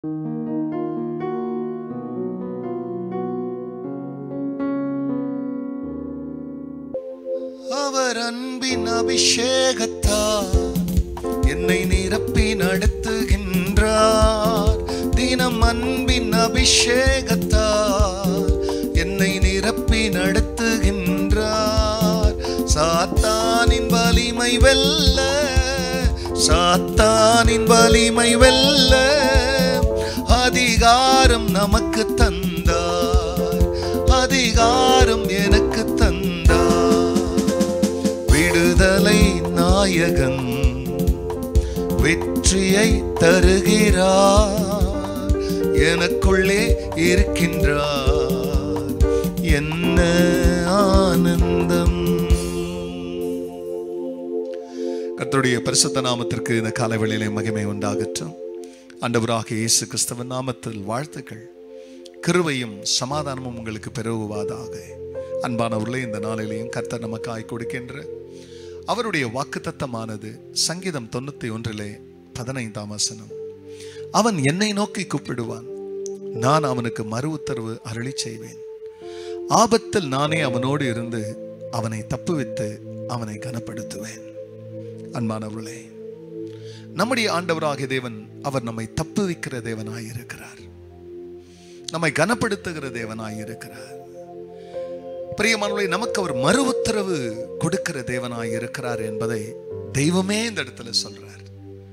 அவர் அன்பின் அபிஷேகத்தால் என்னை நிரப்பி நடத்துகின்றார் தினம் அன்பின் அபிஷேகத்தால் என்னை நிரப்பி நடத்துகின்றார் சாத்தானின் வலிமை வெல்ல சாத்தானின் வலிமை வெல்ல அதிகாரம் நமக்கு தந்தார் அதிகாரம் எனக்கு தந்தார் விடுதலை நாயகன் வெற்றியை தருகிறார் எனக்குள்ளே இருக்கின்றார் என்ன ஆனந்தம் கர்த்தருடைய பரிசுத்த நாமத்திற்கு இந்த காலவெளியிலே மகிமை உண்டாகட்டும் ஆண்டவராக இயேசு கிறிஸ்தவன் நாமத்தில் வாழ்த்துக்கள் கிருபையும் சமாதானமும் உங்களுக்கு பெருகுவதாக அன்பானவர்களே இந்த நாளிலேயும் கர்த்தர் நமக்காய் கொடுக்கின்ற அவருடைய வாக்குத்தத்தமானது சங்கீதம் தொண்ணூத்தி ஒன்றிலே பதினைந்தாம் வசனம் அவன் என்னை நோக்கி கூப்பிடுவான் நான் அவனுக்கு மறு உத்தரவு அருளி செய்வேன் ஆபத்தில் நானே அவனோடு இருந்து அவனை தப்புவித்து அவனை கனப்படுத்துவேன் அன்பானவர்களே நம்முடைய ஆண்டவராகிய தேவன் அவர் நம்மை தப்புவிக்கிற தேவனாய் இருக்கிறார் நம்மை கனப்படுத்துகிற தேவனாய் இருக்கிறார் பிரியமானவர்களே நமக்கு அவர் மறு உத்தரவு கொடுக்கிற தேவனாய் இருக்கிறார் என்பதை தெய்வமே இந்த இடத்துல சொல்றார்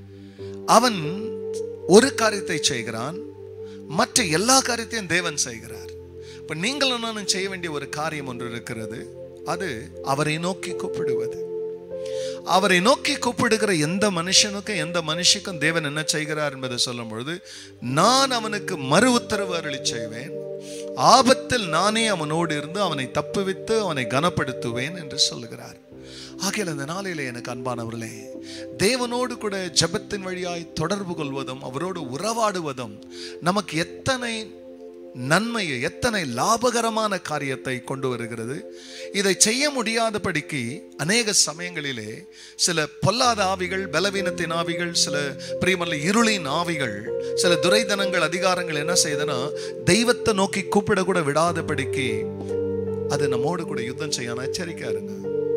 அவன் ஒரு காரியத்தை செய்கிறான் மற்ற எல்லா காரியத்தையும் தேவன் செய்கிறார் இப்ப நீங்களும் நானும் செய்ய வேண்டிய ஒரு காரியம் ஒன்று இருக்கிறது அது அவரை நோக்கி கூப்பிடுவது அவரை நோக்கி கூப்பிடுகிற எந்த மனுஷனுக்கும் எந்த மனுஷிக்கும் தேவன் என்ன செய்கிறார் என்பதை சொல்லும் பொழுது நான் அவனுக்கு மறு உத்தரவு அருளி செய்வேன் ஆபத்தில் நானே அவனோடு இருந்து அவனை தப்புவித்து அவனை கனப்படுத்துவேன் என்று சொல்லுகிறார் ஆகையால் இந்த நாளிலே எனக்கு அன்பானவர்களே தேவனோடு கூட ஜெபத்தின் வழியாய் தொடர்பு கொள்வதும் அவரோடு உறவாடுவதும் நமக்கு எத்தனை நன்மையை எத்தனை லாபகரமான காரியத்தை கொண்டு வருகிறது இதை செய்ய முடியாதபடிக்கு அநேக சமயங்களிலே சில பொல்லாத ஆவிகள் பலவீனத்தின் ஆவிகள் சில பிரியமல்ல இருளின் ஆவிகள் சில துரைதனங்கள் அதிகாரங்கள் என்ன செய்யுதுன்னா தெய்வத்தை நோக்கி கூப்பிட கூட விடாதபடிக்கு அது நம்மோடு கூட யுத்தம் செய்யணும் எச்சரிக்கையா இருங்க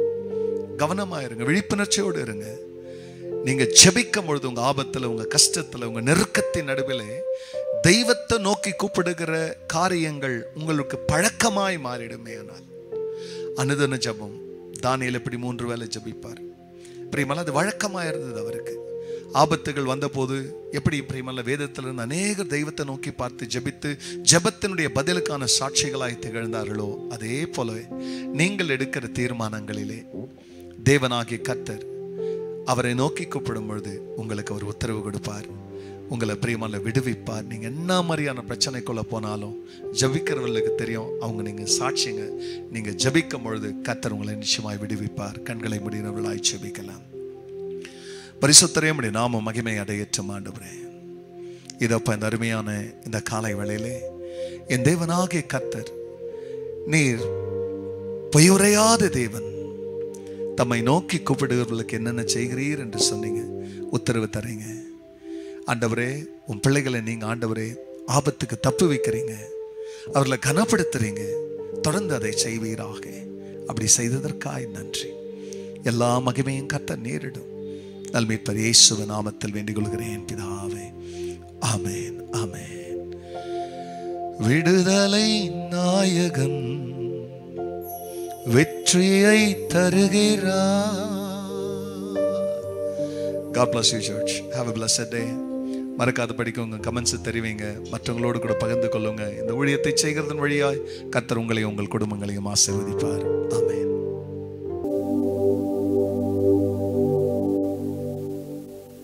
கவனமா இருங்க விழிப்புணர்ச்சியோடு இருங்க நீங்க ஜெபிக்கும் பொழுது உங்க ஆபத்துல உங்க கஷ்டத்துல உங்க நெருக்கத்தின் நடுவிலே தெய்வத்தை நோக்கி கூப்பிடுகிற காரியங்கள் உங்களுக்கு பழக்கமாய் மாறிடுமே ஆனால் அனுதன ஜபம் தானியல் எப்படி மூன்று வேளை ஜபிப்பார் பிரியமல்ல அது வழக்கமாக இருந்தது அவருக்கு ஆபத்துகள் வந்தபோது எப்படி பிரியமல்ல வேதத்திலிருந்து அநேக தெய்வத்தை நோக்கி பார்த்து ஜெபித்து ஜெபத்தினுடைய பதிலுக்கான சாட்சிகளாய் திகழ்ந்தார்களோ அதே போலவே நீங்கள் எடுக்கிற தீர்மானங்களிலே தேவனாகிய கர்த்தர் அவரை நோக்கி கூப்பிடும் பொழுது உங்களுக்கு அவர் உத்தரவு கொடுப்பார் உங்களை பிரியமல்ல விடுவிப்பார் நீங்க என்ன மாதிரியான பிரச்சனைக்குள்ள போனாலும் ஜபிக்கிறவர்களுக்கு தெரியும் அவங்க நீங்க சாட்சிங்க நீங்க ஜபிக்கும் பொழுது கத்தர் உங்களை நிச்சயமாய் விடுவிப்பார் கண்களை முடிகிறவர்களாய் ஜபிக்கலாம் பரிசுத்தரே முடிய நாம மகிமை அடையற்ற ஆண்டவரே இதப்ப இந்த அருமையான இந்த காலை வேளையிலே என் தேவனாகிய கத்தர் நீர் பொய்யுரையாத தேவன் தம்மை நோக்கி கூப்பிடுகிறவர்களுக்கு என்னென்ன செய்கிறீர் என்று சொன்னீங்க உத்தரவு தரீங்க ஆண்டவரே உன் பிள்ளைகளை நீங்க ஆண்டவரே ஆபத்துக்கு தப்பு வைக்கிறீங்க அவர்களை கனப்படுத்துறீங்க தொடர்ந்து அதை செய்வீராக அப்படி செய்ததற்காய் நன்றி எல்லா மகிமையும் கத்த நேரிடும் நல்மீட்பர் இயேசுவ நாமத்தில் வேண்டிக் கொள்கிறேன் பிதாவே ஆமேன் ஆமேன் விடுதலை நாயகன் வெற்றியை தருகிறார் God bless you church have a blessed day மறக்காத படிக்க உங்க கமெண்ட்ஸ் தெரிவிங்க மற்றவங்களோடு கூட பகிர்ந்து கொள்ளுங்க இந்த ஊழியத்தை செய்கிறதன் வழியாய் கத்தர் உங்களையும் உங்கள் குடும்பங்களையும் ஆசீர்வதிப்பார் ஆமென்